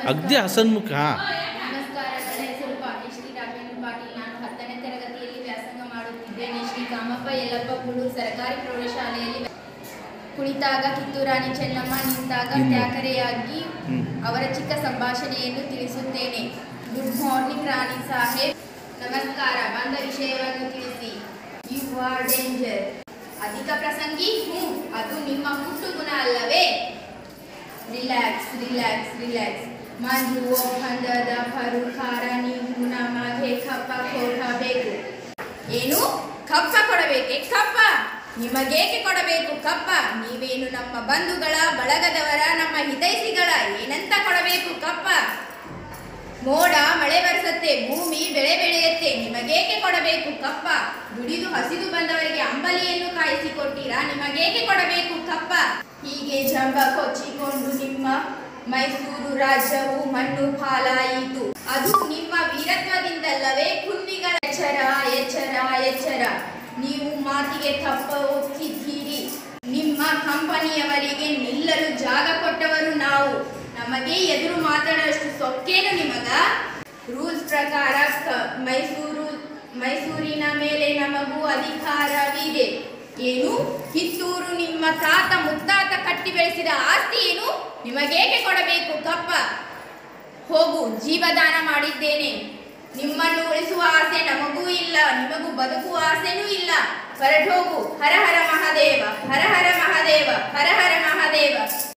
ಅಗ್ದಿ ಹಸನ್ಮುಖ ನಮಸ್ಕಾರ ನನ್ನ ಹೆಸರು ಪಾಟೀಲ್ ಶ್ರೀ ರಾಘವೇಂದ್ರ ಪಾಟೀಲ್ ನಾನು ಹತ್ತನೇ ತರಗತಿಯಲ್ಲಿ ವ್ಯಾಸಂಗ ಮಾಡುತ್ತಿದ್ದೇನೆ ಶ್ರೀ ಕಾಮಪ್ಪ ಯಲ್ಲಪ್ಪ ಕುಳೂರು ಸರ್ಕಾರಿ ಪ್ರೌಢಶಾಲೆಯಲ್ಲಿ ಕುಳಿತಾಗ ಕಿತ್ತೂರಾಣಿ ಚೆನ್ನಮ್ಮ ನಿಂತಾಗ ಇನ್ನು. ತ್ಯಾಕರೆಯಾಗಿ ಹ್ಮ್. ಅವರ ಚಿಕ್ಕ ಸಂಭಾಷಣೆಯನ್ನು ತಿಳಿಸುತ್ತೇನೆ ಗುಡ್ ಮಾರ್ನಿಂಗ್ ರಾಣಿ ಸಾಹೇಬ್ ನಮಸ್ಕಾರ ಬಂದ ವಿಷಯವನ್ನು ತಿಳಿಸಿ ಯು ಆರ್ ಡೇಂಜರ್ ಅಧಿಕ ಪ್ರಸಂಗಿ ಹ್ಞೂ ಅದು ನಿಮ್ಮ ಹುಟ್ಟು ಗುಣ ಅಲ್ಲವೇ ರಿಲ್ಯಾಕ್ಸ್ ರಿಲ್ಯಾಕ್ಸ್ ರಿಲ್ಯಾಕ್ಸ್ ಮಂಜು ಒಪ್ಪಂದದ ಪರುಕಾರ ನೀವು ನಮಗೆ ಕಪ್ಪ ಕೊಡಬೇಕು ಏನು ಕಪ್ಪ ಕೊಡಬೇಕೆ ಕಪ್ಪ ನಿಮಗೇಕೆ ಕೊಡಬೇಕು ಕಪ್ಪ ನೀವೇನು ನಮ್ಮ ಬಂಧುಗಳ ಬಳಗದವರ ನಮ್ಮ ಹಿತೈಷಿಗಳ ಏನಂತ ಕೊಡಬೇಕು ಕಪ್ಪ ಮೋಡ ಮಳೆ ಬರೆಸತ್ತೆ ಭೂಮಿ ಬೆಳೆ ಬೆಳೆಯುತ್ತೆ ನಿಮಗೇಕೆ ಕೊಡಬೇಕು ಕಪ್ಪ ದುಡಿದು ಹಸಿದು ಬಂದವರಿಗೆ ಅಂಬಲಿಯನ್ನು ಕಾಯಿಸಿಕೊಟ್ಟಿರಾ ನಿಮಗೇಕೆ ಕೊಡಬೇಕು ಕಪ್ಪ ಹೀಗೆ ಜಂಬ ಕೊಚ್ಚಿಕೊಂಡು ನಿಮ್ಮ ಮೈಸೂರು ರಾಜ್ಯವು ಮಣ್ಣು ಪಾಲಾಯಿತು ಅದು ನಿಮ್ಮ ವೀರತ್ವದಿಂದಲ್ಲವೇ ಕುನ್ನಿಗಳ ಎಚ್ಚರ ಎಚ್ಚರ ಎಚ್ಚರ ನೀವು ಮಾತಿಗೆ ತಪ್ಪ ಒಪ್ಪಿದ್ದೀರಿ ನಿಮ್ಮ ಕಂಪನಿಯವರಿಗೆ ನಿಲ್ಲಲು ಜಾಗ ಕೊಟ್ಟವರು ನಾವು ನಮಗೆ ಎದುರು ಮಾತಾಡೋಷ್ಟು ಸೊಕ್ಕೇನು ನಿಮಗ ರೂಲ್ಸ್ ಪ್ರಕಾರ ಕ- ಮೈಸೂರು ಮೈಸೂರಿನ ಮೇಲೆ ನಮಗೂ ಅಧಿಕಾರವಿದೆ ಏನು ಕಿತ್ತೂರು ನಿಮ್ಮ ತಾತ ಮುತ್ತಾತ ಕಟ್ಟಿ ಬೆಳೆಸಿದ ಆಸ್ತಿ ಏನು ನಿಮಗೇಕೆ ಕೊಡಬೇಕು ಕಪ್ಪ ಹೋಗು ಜೀವದಾನ ಮಾಡಿದ್ದೇನೆ ನಿಮ್ಮನ್ನು ಉಳಿಸುವ ಆಸೆ ನಮಗೂ ಇಲ್ಲ ನಿಮಗೂ ಬದುಕುವ ಆಸೆನೂ ಇಲ್ಲ ಹೊರಟೋಗು ಹರ ಹರ ಮಹಾದೇವ ಹರ ಹರ ಮಹಾದೇವ ಹರ ಹರ ಮಹಾದೇವ